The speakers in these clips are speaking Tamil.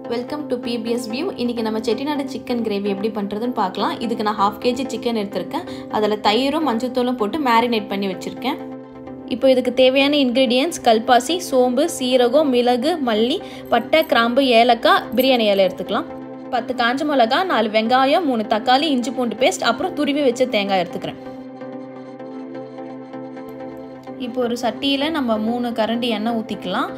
வெல்கம் டு பிபிஎஸ் வியூ இன்றைக்கி நம்ம செட்டிநாடு சிக்கன் கிரேவி எப்படி பண்ணுறதுன்னு பார்க்கலாம் இதுக்கு நான் ஹாஃப் கேஜி சிக்கன் எடுத்திருக்கேன் அதில் தயிரும் மஞ்சத்தூளும் போட்டு மேரினேட் பண்ணி வச்சுருக்கேன் இப்போ இதுக்கு தேவையான இன்க்ரீடியன்ஸ் கல்பாசி சோம்பு சீரகம் மிளகு மல்லி பட்டை கிராம்பு ஏலக்காய் பிரியாணி இலை எடுத்துக்கலாம் பத்து காஞ்ச மிளகா நாலு வெங்காயம் மூணு தக்காளி இஞ்சி பூண்டு பேஸ்ட் அப்புறம் துருவி வச்ச தேங்காய் எடுத்துக்கிறேன் இப்போ ஒரு சட்டியில் நம்ம மூணு கரண்டி எண்ணெய் ஊற்றிக்கலாம்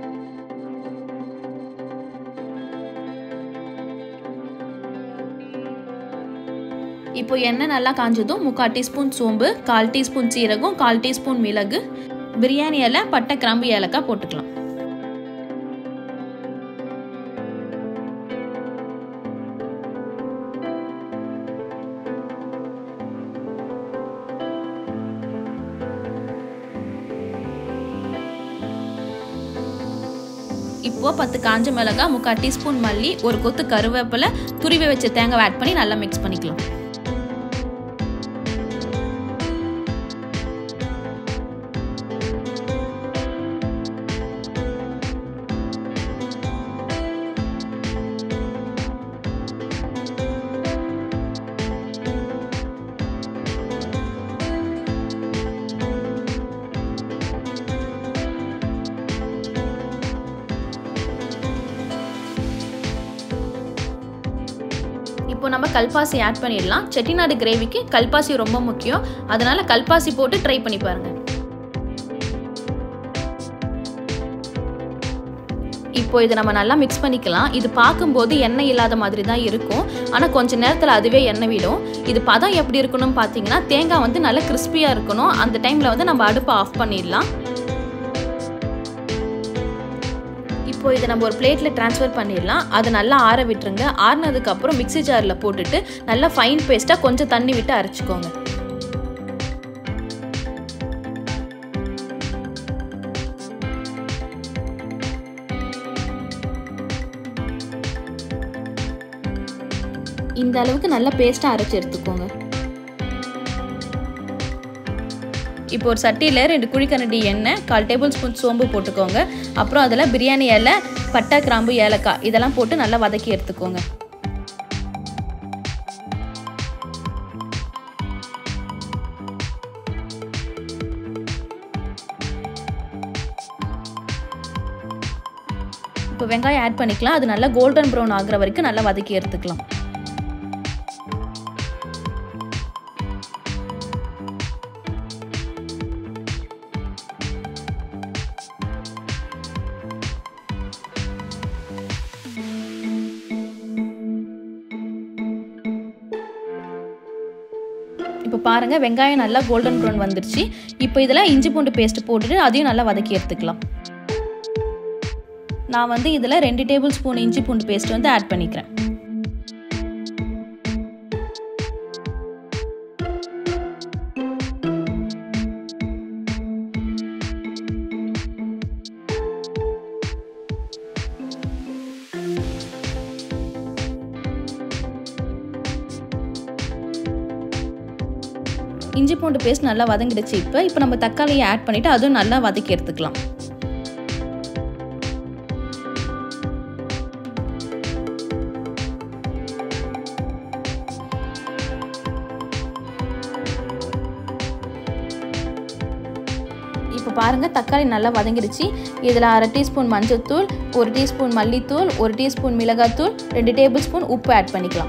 இப்போ எண்ணெய் நல்லா காஞ்சதும் முக்கால் டீஸ்பூன் சோம்பு கால் டீஸ்பூன் சீரகம் கால் டீஸ்பூன் மிளகு பிரியாணி இலை பட்டை கிராம்பு ஏலக்காய் போட்டுக்கலாம் இப்போ பத்து காஞ்ச மிளகாய் முக்கால் டீஸ்பூன் மல்லி ஒரு கொத்து கருவேப்பிலை துருவி வச்ச தேங்காய் ஆட் பண்ணி நல்லா மிக்ஸ் பண்ணிக்கலாம் இப்போ நம்ம கல்பாசி ஆட் பண்ணிடலாம் செட்டிநாடு கிரேவிக்கு கல்பாசி ரொம்ப முக்கியம் அதனால கல்பாசி போட்டு ட்ரை பண்ணி பாருங்க இப்போ இதை நம்ம நல்லா மிக்ஸ் பண்ணிக்கலாம் இது பார்க்கும்போது எண்ணெய் இல்லாத மாதிரி தான் இருக்கும் ஆனால் கொஞ்ச நேரத்தில் அதுவே எண்ணெய் விடும் இது பதம் எப்படி இருக்கணும்னு பார்த்தீங்கன்னா தேங்காய் வந்து நல்லா கிறிஸ்பியாக இருக்கணும் அந்த டைமில் வந்து நம்ம அடுப்பை ஆஃப் பண்ணிடலாம் இப்போ இதை நம்ம ஒரு பிளேட்டில் ட்ரான்ஸ்ஃபர் பண்ணிடலாம் அதை நல்லா ஆற விட்டுருங்க ஆறினதுக்கப்புறம் மிக்சி ஜாரில் போட்டுட்டு நல்லா ஃபைன் பேஸ்ட்டாக கொஞ்சம் தண்ணி விட்டு அரைச்சிக்கோங்க இந்த அளவுக்கு நல்லா பேஸ்ட்டாக அரைச்சி எடுத்துக்கோங்க இப்போ ஒரு சட்டியில் ரெண்டு குழிக்கரண்டி எண்ணெய் கால் டேபிள் ஸ்பூன் சோம்பு போட்டுக்கோங்க அப்புறம் அதில் பிரியாணி இலை பட்டை கிராம்பு ஏலக்காய் இதெல்லாம் போட்டு நல்லா வதக்கி எடுத்துக்கோங்க இப்போ வெங்காயம் ஆட் பண்ணிக்கலாம் அது நல்லா கோல்டன் ப்ரௌன் ஆகுற வரைக்கும் நல்லா வதக்கி எடுத்துக்கலாம் இப்போ பாருங்கள் வெங்காயம் நல்லா கோல்டன் ப்ரௌன் வந்துருச்சு இப்போ இதில் இஞ்சி பூண்டு பேஸ்ட் போட்டுட்டு அதையும் நல்லா வதக்கி எடுத்துக்கலாம் நான் வந்து இதில் ரெண்டு டேபிள் ஸ்பூன் இஞ்சி பூண்டு பேஸ்ட் வந்து ஆட் பண்ணிக்கிறேன் இஞ்சி பூண்டு பேஸ்ட் நல்லா வதங்கிடுச்சு இப்போ இப்போ நம்ம தக்காளியை ஆட் பண்ணிவிட்டு அதுவும் நல்லா வதக்கி எடுத்துக்கலாம் இப்போ பாருங்கள் தக்காளி நல்லா வதங்கிடுச்சு இதில் அரை டீஸ்பூன் மஞ்சள்தூள் ஒரு டீஸ்பூன் மல்லித்தூள் ஒரு டீஸ்பூன் மிளகாத்தூள் ரெண்டு டேபிள் ஸ்பூன் உப்பு ஆட் பண்ணிக்கலாம்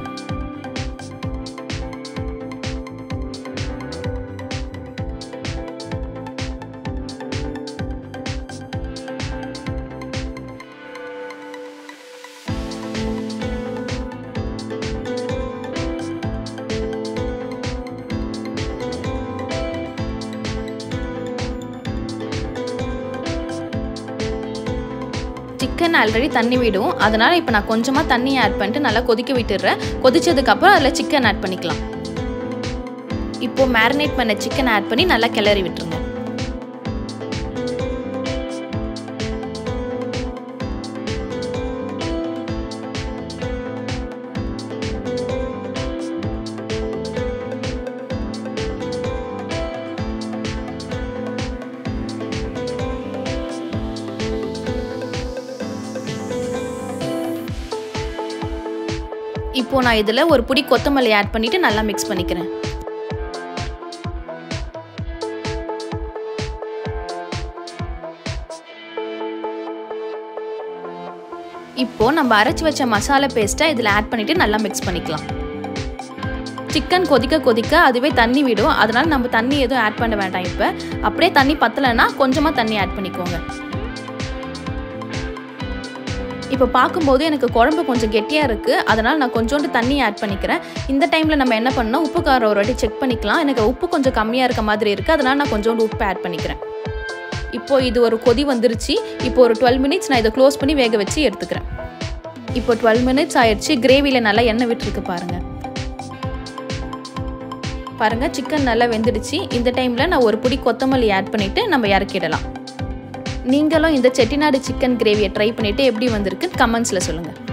சிக்கன் ஆல்ரெடி தண்ணி விடும் அதனால் இப்போ நான் கொஞ்சமாக தண்ணி ஆட் பண்ணிட்டு நல்லா கொதிக்க விட்டுடுறேன் கொதிச்சதுக்கப்புறம் அதில் சிக்கன் ஆட் பண்ணிக்கலாம் இப்போது மேரினேட் பண்ண சிக்கன் ஆட் பண்ணி நல்லா கிளறி விட்டுருங்க இப்போ நான் இதில் ஒரு புடி கொத்தமல்லி ஆட் பண்ணிவிட்டு நல்லா மிக்ஸ் பண்ணிக்கிறேன் இப்போ நம்ம அரைச்சி வச்ச மசாலா பேஸ்ட்டை இதில் ஆட் பண்ணிவிட்டு நல்லா மிக்ஸ் பண்ணிக்கலாம் சிக்கன் கொதிக்க கொதிக்க அதுவே தண்ணி விடும் அதனால் நம்ம தண்ணி எதுவும் ஆட் பண்ண வேண்டாம் இப்போ அப்படியே தண்ணி பத்தலைன்னா கொஞ்சமாக தண்ணி ஆட் பண்ணிக்கோங்க இப்போ பார்க்கும்போது எனக்கு குழம்பு கொஞ்சம் கெட்டியாக இருக்குது அதனால் நான் கொஞ்சோண்டு தண்ணி ஆட் பண்ணிக்கிறேன் இந்த டைமில் நம்ம என்ன பண்ணோம் உப்பு காரம் ஒரு வாட்டி செக் பண்ணிக்கலாம் எனக்கு உப்பு கொஞ்சம் கம்மியாக இருக்க மாதிரி இருக்குது அதனால் நான் கொஞ்சோண்டு உப்பு ஆட் பண்ணிக்கிறேன் இப்போ இது ஒரு கொதி வந்துருச்சு இப்போ ஒரு டுவெல் மினிட்ஸ் நான் இதை க்ளோஸ் பண்ணி வேக வச்சு எடுத்துக்கிறேன் இப்போ டுவெல் மினிட்ஸ் ஆயிடுச்சு கிரேவியில் நல்லா எண்ணெய் விட்டுருக்கு பாருங்கள் பாருங்கள் சிக்கன் நல்லா வெந்துடுச்சு இந்த டைமில் நான் ஒரு பிடி கொத்தமல்லி ஆட் பண்ணிவிட்டு நம்ம இறக்கிடலாம் நீங்களும் இந்த செட்டிநாடு சிக்கன் கிரேவியை ட்ரை பண்ணிவிட்டு எப்படி வந்திருக்கு கமெண்ட்ஸில் சொல்லுங்கள்